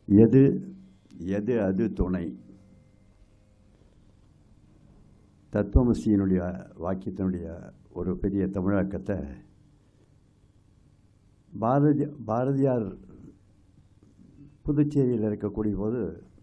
எது எது அது துணை தத்துவமசியினுடைய வாக்கியத்தினுடைய ஒரு பெரிய தமிழாக்கத்தை பாரதி பாரதியார் புதுச்சேரியில் இருக்கக்கூடிய போது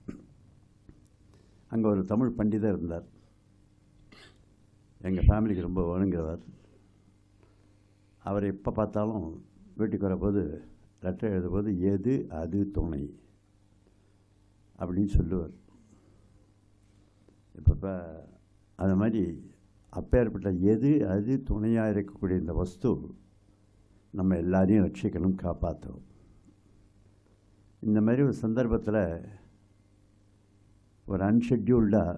அங்கே ஒரு தமிழ் பண்டிதர் இருந்தார் எங்கள் ஃபேமிலிக்கு ரொம்ப வேணுங்கிறவர் அவர் எப்போ பார்த்தாலும் வீட்டுக்கு வரப்போது லெட்டர் எழுதும்போது எது அது துணை அப்படின்னு சொல்லுவார் இப்போ இப்போ அது மாதிரி அப்பேற்பட்ட எது அது துணையாக இருக்கக்கூடிய இந்த வஸ்து நம்ம எல்லாரையும் ரட்சிக்கணும் காப்பாற்றணும் இந்த மாதிரி ஒரு சந்தர்ப்பத்தில் ஒரு அன்ஷெட்யூல்டாக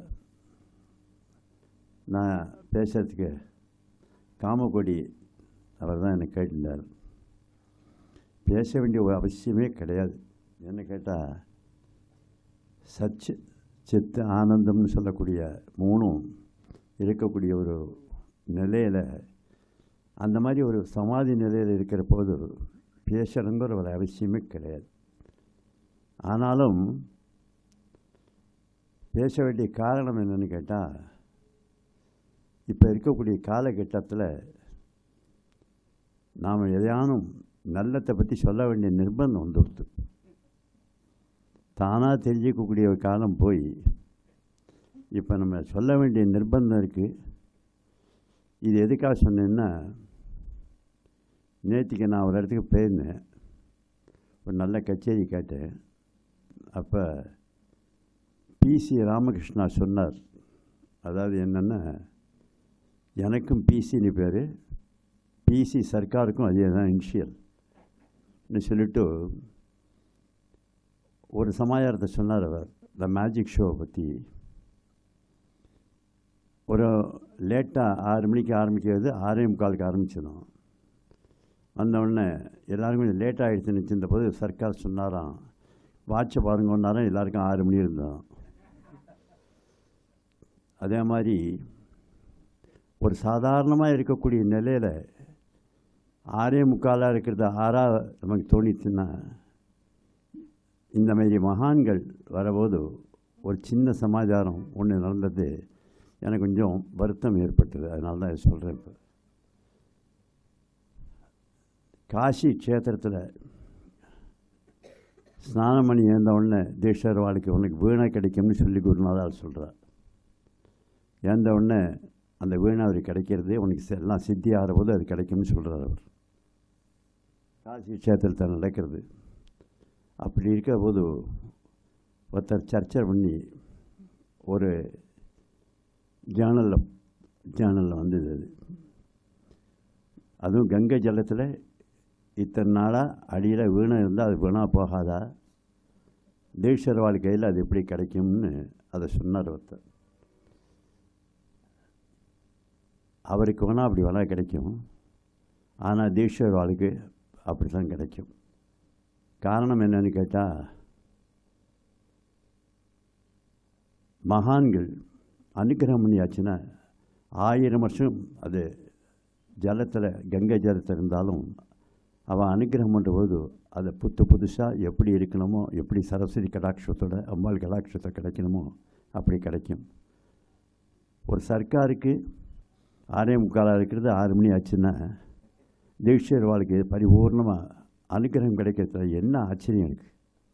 நான் பேசுகிறதுக்கு காமக்கொடி அவர் தான் என்னை கேட்டிருந்தார் பேச வேண்டிய ஒரு அவசியமே கிடையாது என்ன கேட்டால் சச்சு சித்து ஆனந்தம்னு சொல்லக்கூடிய மூணும் இருக்கக்கூடிய ஒரு நிலையில் அந்த மாதிரி ஒரு சமாதி நிலையில் இருக்கிற போது பேசணுங்கிற ஒரு அவசியமே கிடையாது ஆனாலும் பேச வேண்டிய காரணம் என்னன்னு கேட்டால் இப்போ இருக்கக்கூடிய காலகட்டத்தில் நாம் எதையானும் நல்லத்தை பற்றி சொல்ல வேண்டிய நிர்பந்தம் வந்துடுது தானாக தெரிஞ்சிக்கக்கூடிய ஒரு காலம் போய் இப்போ நம்ம சொல்ல வேண்டிய நிர்பந்தம் இருக்குது இது எதுக்காக சொன்னேன்னா நேற்றுக்கு நான் ஒரு இடத்துக்கு போயிருந்தேன் ஒரு நல்ல கச்சேரி கேட்டேன் அப்போ பிசி ராமகிருஷ்ணா சொன்னார் அதாவது என்னென்னா எனக்கும் பிசின்னு பேர் பிசி சர்க்காருக்கும் அதே தான் இனிஷியல்னு சொல்லிட்டு ஒரு சமாச்சாரத்தை சொன்னார் அவர் த மேஜிக் ஷோவை பற்றி ஒரு லேட்டாக ஆறு மணிக்கு ஆரம்பிக்கிறது ஆறே முக்காலுக்கு ஆரம்பிச்சிடும் வந்தவுடனே எல்லாருக்கும் கொஞ்சம் லேட் ஆகிடுச்சுன்னு வச்சிருந்த போது சர்க்கார் சொன்னாராம் வாட்சை பாருங்கன்னாராம் எல்லாருக்கும் ஆறு மணி இருந்தோம் அதே மாதிரி ஒரு சாதாரணமாக இருக்கக்கூடிய நிலையில் ஆறே முக்காலாக இருக்கிறது ஆறாக நமக்கு தோணிச்சுன்னா இந்த மாதிரி மகான்கள் வரபோது ஒரு சின்ன சமாச்சாரம் ஒன்று நடந்தது எனக்கு கொஞ்சம் வருத்தம் ஏற்பட்டது அதனால தான் இதை சொல்கிறேன் இப்போ காசி க்ஷேத்திரத்தில் ஸ்நானம் பண்ணி எழுந்த உடனே தீட்சர் வாழ்க்கை உனக்கு வீணை கிடைக்கும்னு சொல்லி குருநாதால் சொல்கிறார் எழுந்த உடனே அந்த வீணை அவர் கிடைக்கிறது உனக்கு செ- எல்லாம் சித்தி ஆகிற போது அது கிடைக்கும்னு சொல்கிறார் அவர் காசி க்ஷேத்திரத்தில் நடக்கிறது அப்படி இருக்கிற போது ஒருத்தர் சர்ச்சை பண்ணி ஒரு ஜேர்னலில் ஜேர்னலில் வந்தது அது அதுவும் கங்கை ஜலத்தில் இத்தனை நாளாக அடியில் வீணை இருந்தால் அது வீணாக போகாதா தீட்சர் வாழ்க்கையில் அது எப்படி கிடைக்கும்னு அதை சொன்னார் ஒருத்தர் அவருக்கு வேணால் அப்படி வேணால் கிடைக்கும் ஆனால் தீட்சர் வாழ்க்கை அப்படி தான் கிடைக்கும் காரணம் என்னன்னு கேட்டால் மகான்கள் அனுக்கிரகம் பண்ணியாச்சுன்னா ஆயிரம் வருஷம் அது ஜலத்தில் கங்கை ஜலத்தில் இருந்தாலும் அவன் அனுக்கிரகம் பண்ணும்போது அதை புத்து புதுசாக எப்படி இருக்கணுமோ எப்படி சரஸ்வதி கடாட்சத்தோட அம்பாள் கடாட்சத்தை கிடைக்கணுமோ அப்படி கிடைக்கும் ஒரு சர்க்காருக்கு ஆறே முக்காலாக இருக்கிறது ஆறு மணி ஆச்சுன்னா தீட்சர் வாழ்க்கை பரிபூர்ணமாக அனுக்கிரகம் கிடைக்கிறதுல என்ன ஆச்சரியம் இருக்குது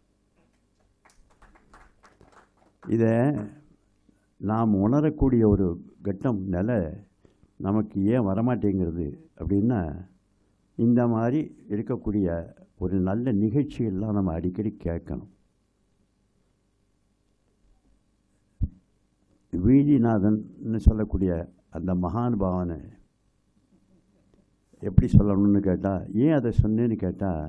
இதை நாம் உணரக்கூடிய ஒரு கட்டம் நிலை நமக்கு ஏன் வரமாட்டேங்கிறது அப்படின்னா இந்த மாதிரி இருக்கக்கூடிய ஒரு நல்ல நிகழ்ச்சியெல்லாம் நம்ம அடிக்கடி கேட்கணும் வீதிநாதன்னு சொல்லக்கூடிய அந்த மகானுபாவனை எப்படி சொல்லணும்னு கேட்டால் ஏன் அதை சொன்னேன்னு கேட்டால்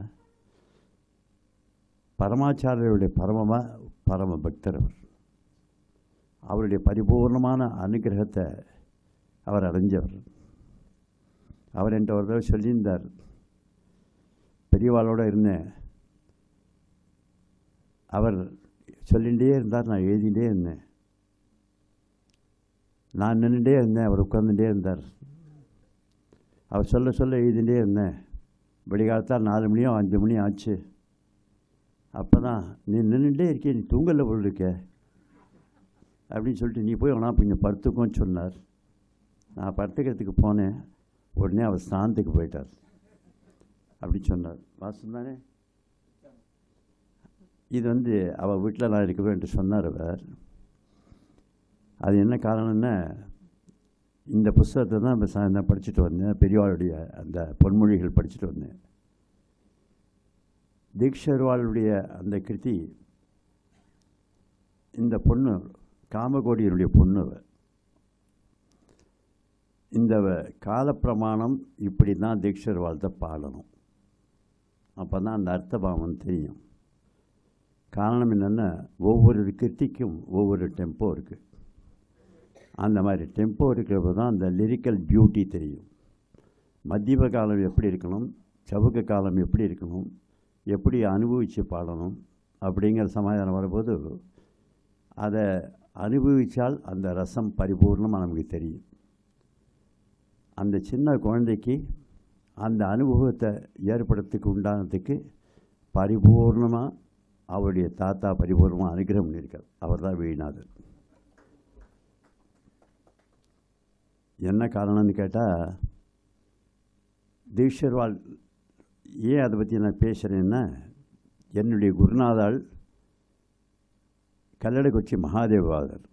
பரமாச்சாரியருடைய பரமமாக பரம பக்தர் அவர் அவருடைய பரிபூர்ணமான அனுகிரகத்தை அவர் அடைஞ்சவர் அவர் என்கிட்ட ஒரு தடவை சொல்லியிருந்தார் பெரியவாளோட இருந்தேன் அவர் சொல்லிகிட்டே இருந்தார் நான் எழுதிகிட்டே இருந்தேன் நான் நின்றுட்டே இருந்தேன் அவர் உட்கார்ந்துட்டே இருந்தார் அவர் சொல்ல சொல்ல எழுதிட்டே இருந்தேன் விடிகாலத்தால் நாலு மணியோ அஞ்சு மணி ஆச்சு அப்போ தான் நீ நின்றுட்டே இருக்கே நீ தூங்கல போல் இருக்க அப்படின்னு சொல்லிட்டு நீ போய் வேணா கொஞ்சம் படுத்துக்கோன்னு சொன்னார் நான் படுத்துக்கிறதுக்கு போனேன் உடனே அவர் ஸ்தானத்துக்கு போயிட்டார் அப்படி சொன்னார் வாசம் தானே இது வந்து அவள் வீட்டில் நான் இருக்கவே என்று சொன்னார் அவர் அது என்ன காரணம்னா இந்த புஸ்தகத்தை தான் இப்போ சா- நான் படிச்சுட்டு வந்தேன் பெரியவாளுடைய அந்த பொன்மொழிகள் படிச்சுட்டு வந்தேன் தீக்ஷர்வாளுடைய அந்த கிருதி இந்த பொண்ணு காமகோடியனுடைய பொண்ணு அவ. இந்த வ- காலப்பிரமாணம் இப்படி தான் தீக்ஷர் வாழ்த்த பாடணும் அப்போ தான் அந்த அர்த்தபாவம் தெரியும் காரணம் என்னென்னா ஒவ்வொரு கிருத்திக்கும் ஒவ்வொரு டெம்போ இருக்குது அந்த மாதிரி டெம்போ இருக்கிறப்ப தான் அந்த லிரிக்கல் பியூட்டி தெரியும் மத்தியம காலம் எப்படி இருக்கணும் சவுக்க காலம் எப்படி இருக்கணும் எப்படி அனுபவித்து பாடணும் அப்படிங்கிற சமாதானம் வரும்போது அதை அனுபவித்தால் அந்த ரசம் பரிபூர்ணமாக நமக்கு தெரியும் அந்த சின்ன குழந்தைக்கு அந்த அனுபவத்தை ஏற்படுறதுக்கு உண்டானதுக்கு பரிபூர்ணமாக அவருடைய தாத்தா பரிபூர்ணமாக அனுகிரகம் பண்ணியிருக்கார் அவர் தான் வீணாதர் என்ன காரணம்னு கேட்டால் தீக்ஷர்வால் ஏன் அதை பற்றி நான் பேசுகிறேன்னா என்னுடைய குருநாதாள் கல்லடக்குச்சி மகாதேவாதர்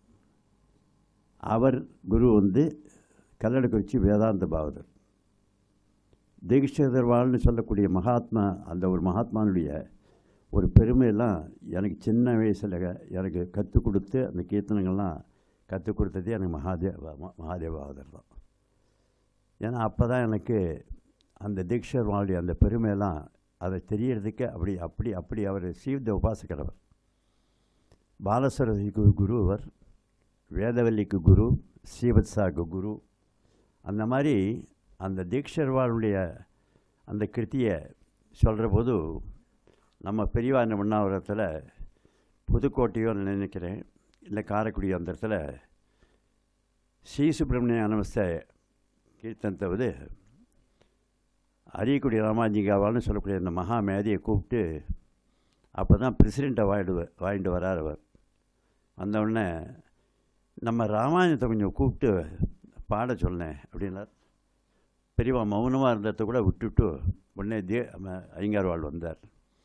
அவர் குரு வந்து கல்லடக்குறிச்சி வேதாந்த பாகதர் தீக்ஷதர்வால்னு சொல்லக்கூடிய மகாத்மா அந்த ஒரு மகாத்மானுடைய ஒரு பெருமையெல்லாம் எனக்கு சின்ன வயசில் எனக்கு கற்றுக் கொடுத்து அந்த கீர்த்தனங்கள்லாம் கற்றுக் கொடுத்ததே எனக்கு மகாதேவ ம- மகாதேவாதர் தான் ஏன்னா அப்போ தான் எனக்கு அந்த தீக்ஷர்வாளுடைய அந்த பெருமையெல்லாம் அதை தெரியறதுக்கு அப்படி அப்படி அப்படி அவர் சீவத உபாசகர் அவர் பாலசரதிக்கு குரு அவர் வேதவல்லிக்கு குரு ஸ்ரீவத்சாக்கு குரு அந்த மாதிரி அந்த தீக்ஷர்வாளுடைய அந்த கிருத்தியை சொல்கிற போது நம்ம பெரியவா என்ன பண்ணாவரத்தில் புதுக்கோட்டையோ நினைக்கிறேன் இல்லை காரைக்குடி அந்த இடத்துல ஸ்ரீ சுப்பிரமணிய நமஸ்த கீர்த்தனத்தை வந்து அரியக்குடி ராமாஜிகாவால்னு சொல்லக்கூடிய அந்த மகா மேதையை கூப்பிட்டு அப்போ தான் பிரசிடெண்ட்டை வாங்கிட்டு வ- வாங்கிட்டு வரார் அவர் வந்த உடனே நம்ம ராமாயணத்தை கொஞ்சம் கூப்பிட்டு பாட சொன்னேன் அப்படின்னார் பெரியவா மௌனமாக இருந்ததை கூட விட்டுவிட்டு உடனே தே ம- ஐயங்கார்வாள் வந்தார்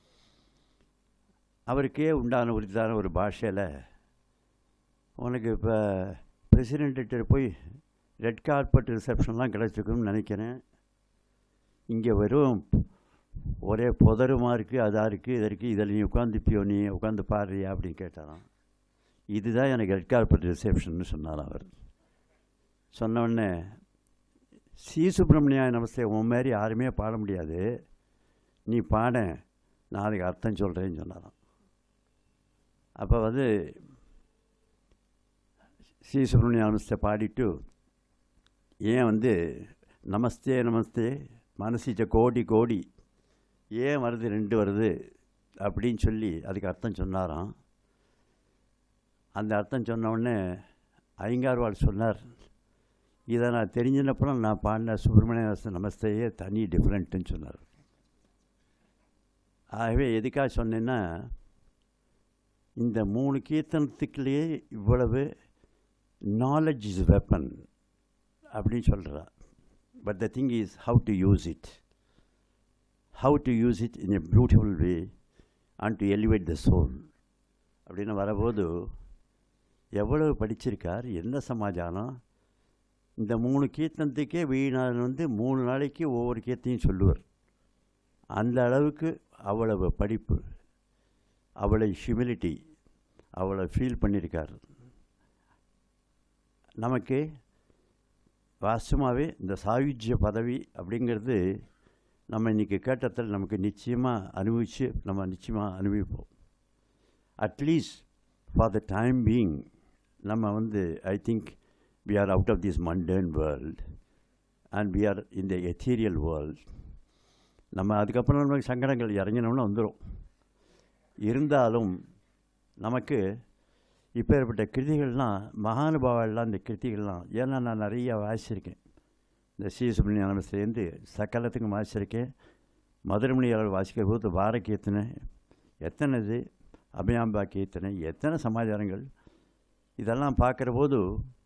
அவருக்கே உண்டான உரித்தான ஒரு பாஷையில் உனக்கு இப்போ பிரசிடெண்ட்டு போய் ரெட் கார்பெட் ரிசப்ஷன்லாம் கிடச்சிருக்குன்னு நினைக்கிறேன் இங்கே வெறும் ஒரே புதருமா இருக்குது அதாக இருக்குது இது இருக்குது இதில் நீ உட்காந்துப்பியோ நீ உட்காந்து பாடுறியா அப்படின்னு கேட்டாராம் இதுதான் எனக்கு ரெட் கார்பெட் ரிசப்ஷன்னு சொன்னாராம் அவர் சொன்ன உடனே சி சுப்பிரமணியா நமஸ்தே உன் மாதிரி யாருமே பாட முடியாது நீ பாட நான் அதுக்கு அர்த்தம் சொல்கிறேன்னு சொன்னாராம் அப்போ வந்து ஸ்ரீ சுப்பிரமணிய நமஸ்தே பாடிட்டு ஏன் வந்து நமஸ்தே நமஸ்தே மனசிச்ச கோடி கோடி ஏன் வருது ரெண்டு வருது அப்படின்னு சொல்லி அதுக்கு அர்த்தம் சொன்னாராம் அந்த அர்த்தம் சொன்ன உடனே ஐயங்கார்வாள் சொன்னார் இதை நான் தெரிஞ்சினப்புறம் நான் பாடின சுப்பிரமணிய நமஸ்தையே தனி டிஃப்ரெண்ட்டுன்னு சொன்னார் ஆகவே எதுக்காக சொன்னேன்னா இந்த மூணு கீர்த்தனத்துக்குள்ளேயே இவ்வளவு நாலேஜ் இஸ் வெப்பன் அப்படின்னு சொல்கிறா but the thing is how to use it how to use it in a beautiful way and to elevate the soul அப்படின்னு வரபோது எவ்வளவு படிச்சிருக்கார் என்ன சமாச்சாரம் இந்த மூணு கீர்த்தனத்துக்கே வீணான் வந்து மூணு நாளைக்கு ஒவ்வொரு கீர்த்தையும் சொல்லுவார் அந்த அளவுக்கு அவ்வளவு படிப்பு அவ்வளவு ஹியூமிலிட்டி அவ்வளோ ஃபீல் பண்ணியிருக்கார் நமக்கு வாஸ்தவமாகவே இந்த சாயுஜ்ய பதவி அப்படிங்கிறது நம்ம இன்றைக்கி கேட்டத்தில் நமக்கு நிச்சயமாக அனுபவித்து நம்ம நிச்சயமாக அனுபவிப்போம் at least for the time being நம்ம வந்து I think we are out of this mundane world and we are in the ethereal world நம்ம அதுக்கப்புறம் நமக்கு சங்கடங்கள் இறங்கினோம்னா வந்துடும் இருந்தாலும் நமக்கு இப்பேற்பட்ட கிருதிகள்லாம் மகானுபாவெல்லாம் இந்த கிருதிகள்லாம் ஏன்னா நான் நிறைய வாசிச்சிருக்கேன் இந்த ஸ்ரீ சுப்பிரமணிய நமஸ்தேருந்து சக்கலத்துக்கும் வாசிச்சிருக்கேன் மதுரமணி அவர்கள் வாசிக்கிற போது வாரக்கீர்த்தனை எத்தனை இது அபியாம்பா கீர்த்தனை எத்தனை சமாச்சாரங்கள் இதெல்லாம் பார்க்குற போது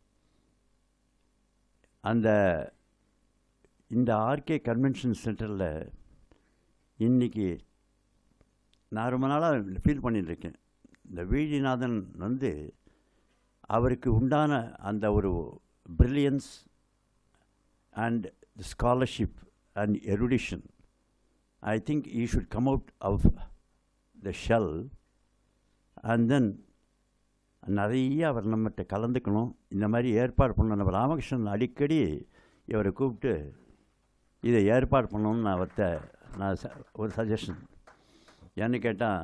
அந்த இந்த ஆர்கே கன்வென்ஷன் சென்டரில் இன்றைக்கி நான் ரொம்ப நாளாக ஃபீல் பண்ணிட்டு இருக்கேன் இந்த வீழிநாதன் வந்து அவருக்கு உண்டான அந்த ஒரு brilliance and scholarship and erudition I think he should come out of the shell and then நிறைய அவர் நம்மகிட்ட கலந்துக்கணும் இந்த மாதிரி ஏற்பாடு பண்ண நம்ம ராமகிருஷ்ணன் அடிக்கடி இவரை கூப்பிட்டு இதை ஏற்பாடு பண்ணணும்னு நான் அவர்கிட்ட நான் ச- ஒரு சஜஷன் ஏன்னு கேட்டால்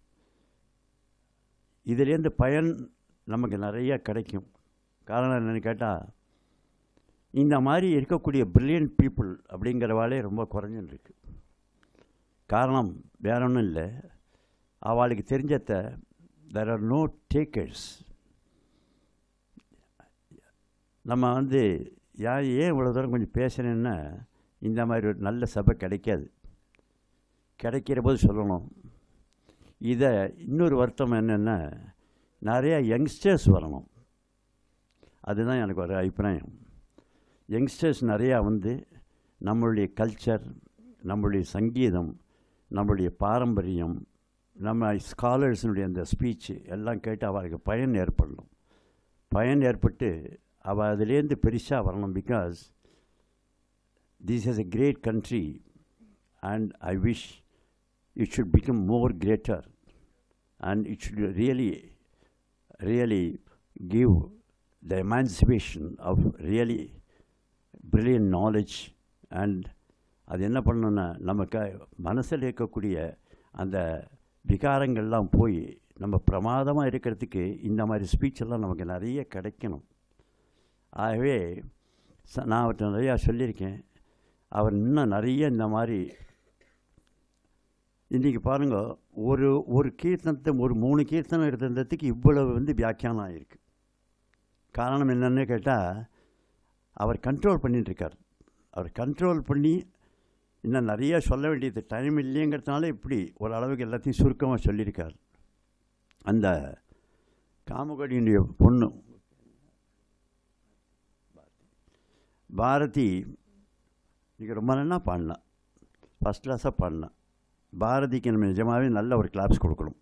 இதுலேருந்து பயன் நமக்கு நிறைய கிடைக்கும் காரணம் என்னென்னு கேட்டால் இந்த மாதிரி இருக்கக்கூடிய பிரில்லியன்ட் பீப்புள் அப்படிங்கிறவாளே ரொம்ப குறைஞ்சுன்னு இருக்கு காரணம் வேற ஒன்றும் இல்லை அவளுக்கு தெரிஞ்சத தெர் ஆர் நோ டேக்கர்ஸ் நம்ம வந்து யா ஏன் இவ்வளோ தூரம் கொஞ்சம் பேசுகிறேன்னா இந்த மாதிரி ஒரு நல்ல சபை கிடைக்காது கிடைக்கிற போது சொல்லணும் இதை இன்னொரு வருத்தம் என்னென்னா நிறையா யங்ஸ்டர்ஸ் வரணும் அதுதான் எனக்கு ஒரு அபிப்பிராயம் யங்ஸ்டர்ஸ் நிறையா வந்து நம்மளுடைய கல்ச்சர் நம்மளுடைய சங்கீதம் நம்மளுடைய பாரம்பரியம் நம்ம ஸ்காலர்ஸினுடைய அந்த ஸ்பீச்சு எல்லாம் கேட்டு அவளுக்கு பயன் ஏற்படணும் பயன் ஏற்பட்டு அவள் அதுலேருந்து பெருசாக வரணும் because this is a great country and I wish it should become more greater and it should really really give the emancipation of really brilliant knowledge and அது என்ன பண்ணணும்னா நம்ம க மனசில் இருக்கக்கூடிய அந்த விகாரங்கள்லாம் போய் நம்ம பிரமாதமாக இருக்கிறதுக்கு இந்த மாதிரி ஸ்பீச் எல்லாம் நமக்கு நிறைய கிடைக்கணும் ஆகவே ச- நான் அவர்கிட்ட நிறையா சொல்லியிருக்கேன் அவர் இன்னும் நிறைய இந்த மாதிரி இன்றைக்கி பாருங்க ஒரு ஒரு கீர்த்தனத்தை ஒரு மூணு கீர்த்தனம் எடுத்திருந்ததுக்கு இவ்வளவு வந்து வியாக்கியானம் ஆகிருக்கு காரணம் என்னன்னு கேட்டால் அவர் கண்ட்ரோல் பண்ணிட்டு இருக்கார் அவர் கண்ட்ரோல் பண்ணி இன்னும் நிறைய சொல்ல வேண்டியது டைம் இல்லைங்கிறதுனால இப்படி ஒரு அளவுக்கு எல்லாத்தையும் சுருக்கமாக சொல்லியிருக்கார் அந்த காமகோடியினுடைய பொண்ணு பாரதி இன்னைக்கு ரொம்ப நல்லா பாடினான் ஃபஸ்ட் கிளாஸாக பாடினான் பாரதிக்கு நம்ம நிஜமாகவே நல்ல ஒரு கிளாப்ஸ் கொடுக்கணும்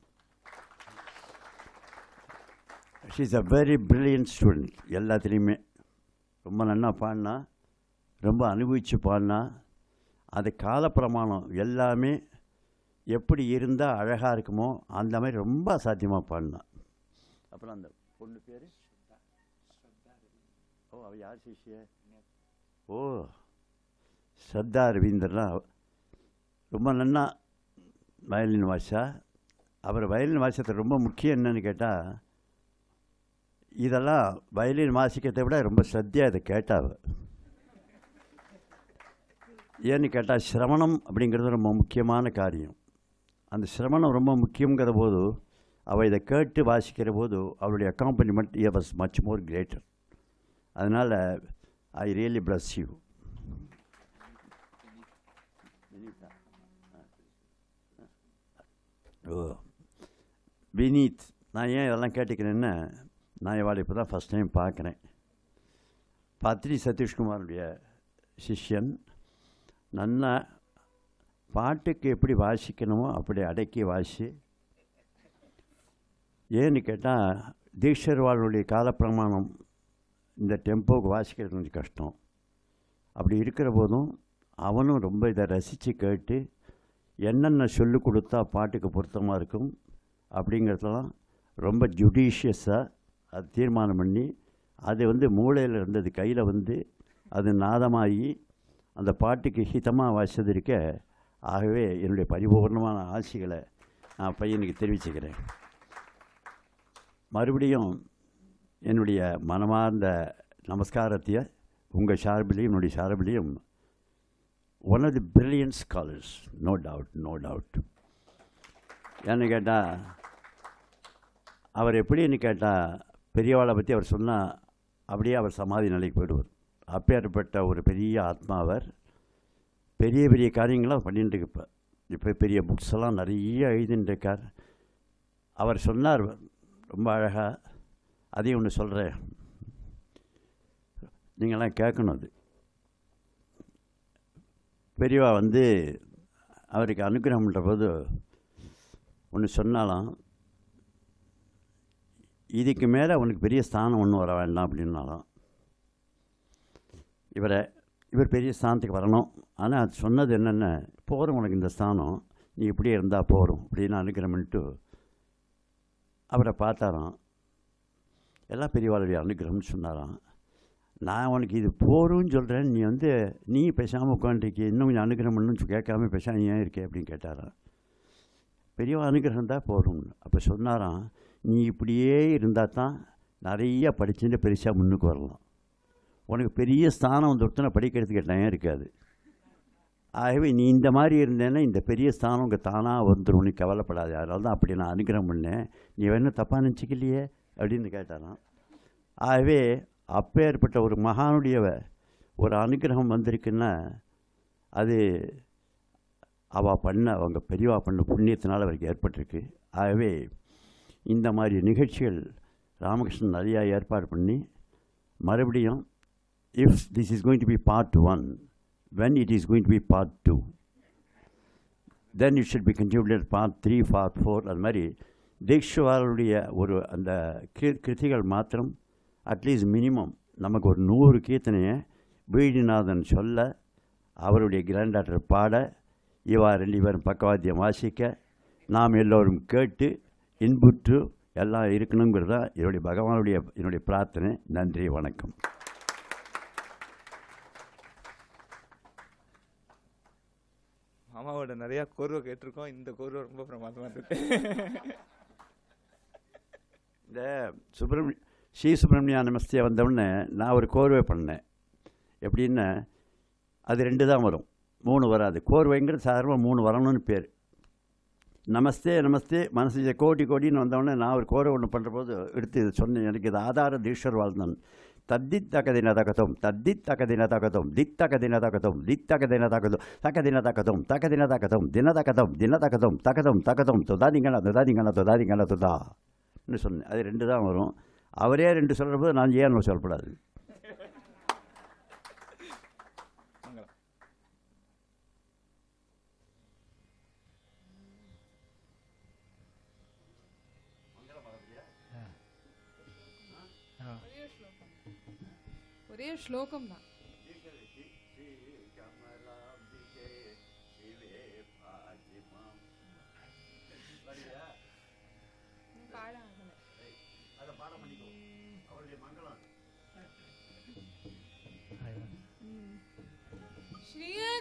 she is a very brilliant student எல்லாத்துலேயுமே ரொம்ப நல்லா பாடினா ரொம்ப அனுபவித்து பாடினா அது காலப்பிரமாணம் எல்லாமே எப்படி இருந்தால் அழகாக இருக்குமோ அந்த மாதிரி ரொம்ப அசாத்தியமாக பாடினா அப்புறம் அந்த பொண்ணு பேர் ஓ அவ யார் சிஷ்ய ஓ ஸ்ரத்தா ரவீந்தர்லாம் ரொம்ப நன்னா வயலின் வாசா அப்புறம் வயலின் வாசத்தில் ரொம்ப முக்கியம் என்னன்னு கேட்டால் இதெல்லாம் வயலின் வாசிக்கிறதை விட ரொம்ப சத்தியாக இதை கேட்டாவ ஏன்னு கேட்டால் சிரவணம் அப்படிங்கிறது ரொம்ப முக்கியமான காரியம் அந்த சிரவணம் ரொம்ப முக்கியங்கிற போது அவள் இதை கேட்டு வாசிக்கிற போது அவளுடைய accompaniment a was much more greater அதனால் ஐ ரியலி bless யூ ஓ வினீத் நான் ஏன் இதெல்லாம் கேட்டுக்கிறேன்னா நான் இவாளை இப்போ தான் ஃபஸ்ட் டைம் பார்க்குறேன் பத்ரி சதீஷ்குமாருடைய சிஷ்யன் நன்னா பாட்டுக்கு எப்படி வாசிக்கணுமோ அப்படி அடக்கி வாசி ஏன்னு கேட்டால் தீக்ஷர்வாளுடைய காலப்பிரமாணம் இந்த டெம்போவுக்கு வாசிக்கிறது கொஞ்சம் கஷ்டம் அப்படி இருக்கிற போதும் அவனும் ரொம்ப இதை ரசித்து கேட்டு என்னென்ன சொல்லிக் கொடுத்தா பாட்டுக்கு பொருத்தமாக இருக்கும் அப்படிங்கிறதெல்லாம் ரொம்ப ஜுடிஷியஸாக அது தீர்மானம் பண்ணி அது வந்து மூளையில் இருந்தது கையில் வந்து அது நாதமாகி அந்த பாட்டுக்கு ஹிதமாக வாசிச்சது இருக்க ஆகவே என்னுடைய பரிபூர்ணமான ஆசைகளை நான் பையனுக்கு தெரிவிச்சுக்கிறேன் மறுபடியும் என்னுடைய மனமார்ந்த நமஸ்காரத்தைய உங்கள் சார்பிலையும் என்னுடைய சார்பிலையும் one of the brilliant scholars no doubt no doubt ஏன்னு கேட்டால் அவர் எப்படின்னு கேட்டால் பெரியவாளை பற்றி அவர் சொன்னால் அப்படியே அவர் சமாதி நிலைக்கு போயிடுவார் அப்பேற்பட்ட ஒரு பெரிய ஆத்மா அவர் பெரிய பெரிய காரியங்களாக பண்ணிட்டு இருக்கு இப்போ இப்போ பெரிய புக்ஸ் எல்லாம் நிறைய எழுதிட்டு இருக்கார் அவர் சொன்னார் ரொம்ப அழகாக அதையும் ஒன்று சொல்கிறேன் நீங்களாம் கேட்கணும் அது பெரியவா வந்து அவருக்கு அனுகிரகம் பண்ணுற போது ஒன்று சொன்னாலாம் இதுக்கு மேலே உனக்கு பெரிய ஸ்தானம் ஒன்றும் வர வேண்டாம் அப்படின்னாலாம் இவரை இவர் பெரிய ஸ்தானத்துக்கு வரணும் ஆனால் அது சொன்னது என்னென்ன போகிறோம் உனக்கு இந்த ஸ்தானம் நீ இப்படியே இருந்தால் போகிறோம் அப்படின்னு அனுகிரகம்ன்ட்டு அவரை பார்த்தாராம் எல்லாம் பெரியவாளுடைய அனுகிரகம்னு சொன்னாராம் நான் உனக்கு இது போரும்னு சொல்கிறேன் நீ வந்து நீ பேசாமல் உட்காந்துருக்கி இன்னும் கொஞ்சம் அனுகிரகம் பண்ணணும்னு கேட்காம பேசாம ஏன் இருக்கே அப்படின்னு கேட்டாராம் பெரியவா அனுகிரகம் தான் போகிறோம்னு அப்போ சொன்னாராம் நீ இப்படியே இருந்தால் தான் நிறைய படிச்சுட்டு பெருசாக முன்னுக்கு வரலாம் உனக்கு பெரிய ஸ்தானம் வந்து ஒருத்தனை படிக்கிறதுக்கு டைம் இருக்காது ஆகவே நீ இந்த மாதிரி இருந்தேன்னா இந்த பெரிய ஸ்தானம் உங்கள் தானாக வந்துடும் நீ கவலைப்படாது அதனால தான் அப்படி நான் அனுகிரகம் பண்ணேன் நீ வேணும் தப்பாக நினச்சிக்கலையே அப்படின்னு கேட்டாராம் ஆகவே அப்பேற்பட்ட ஒரு மகானுடைய ஒரு அனுகிரகம் வந்திருக்குன்னா அது அவள் பண்ண அவங்க பெரியவா பண்ண புண்ணியத்தினால் அவருக்கு ஏற்பட்டிருக்கு ஆகவே இந்த மாதிரி நிகழ்ச்சிகள் ராமகிருஷ்ணன் நிறையா ஏற்பாடு பண்ணி மறுபடியும் if this is going to be part one when it is going to be part two then it should be continued part three part four அது மாதிரி தீக்ஷவாருடைய ஒரு அந்த கி- கிருதிகள் மாத்திரம் அட்லீஸ்ட் மினிமம் நமக்கு ஒரு நூறு கீர்த்தனையை வீடிநாதன் சொல்ல அவருடைய கிராண்ட் டாக்டர் பாட இவா ரெண்டு பேரும் பக்கவாத்தியம் வாசிக்க நாம் எல்லோரும் கேட்டு இன்புற்று எல்லாம் இருக்கணுங்கிறது தான் என்னுடைய பகவானுடைய என்னுடைய பிரார்த்தனை நன்றி வணக்கம் மாமாவோட நிறைய கோர்வை கேட்டிருக்கோம் இந்த கோர்வை ரொம்ப பிரமாதமா இருக்கு இந்த சுப்பிரமணிய ஸ்ரீ சுப்பிரமணிய நமஸ்தே வந்தவுடனே நான் ஒரு கோர்வை பண்ணேன் எப்படின்னா அது ரெண்டு தான் வரும் மூணு வராது கோர்வைங்கிறது சாதாரணமாக மூணு வரணும்னு பேர் நமஸ்தே நமஸ்தே மனசு கோடி கோடின்னு வந்தவுடனே நான் ஒரு கோர்வை ஒன்று பண்ணுற போது எடுத்து இது சொன்னேன் எனக்கு இது ஆதார தீஸ்வர் வாழ்ந்தான் தத்தித் தகதின தகதம் தத்தித் தகதின தகதம் தித் தகதின தகதம் தித் தகதின தகதம் தகதின தகதம் தகதின தகதம் தின தகதம் தின தகதம் தகதம் தகதம் துதாதிங்கன துதாதிங்கன துதாதிங்கன துதா ன்னு சொன்னேன் அது ரெண்டு தான் வரும் அவரே ரெண்டு சொல்கிற போது நான் ஏன் ஒன்று சொல்லக்கூடாது மங்களம் ஒரே ஸ்லோகம் ஒரே ஸ்லோகம் தான் பாட ஆகல ம். ஸ்ரீயே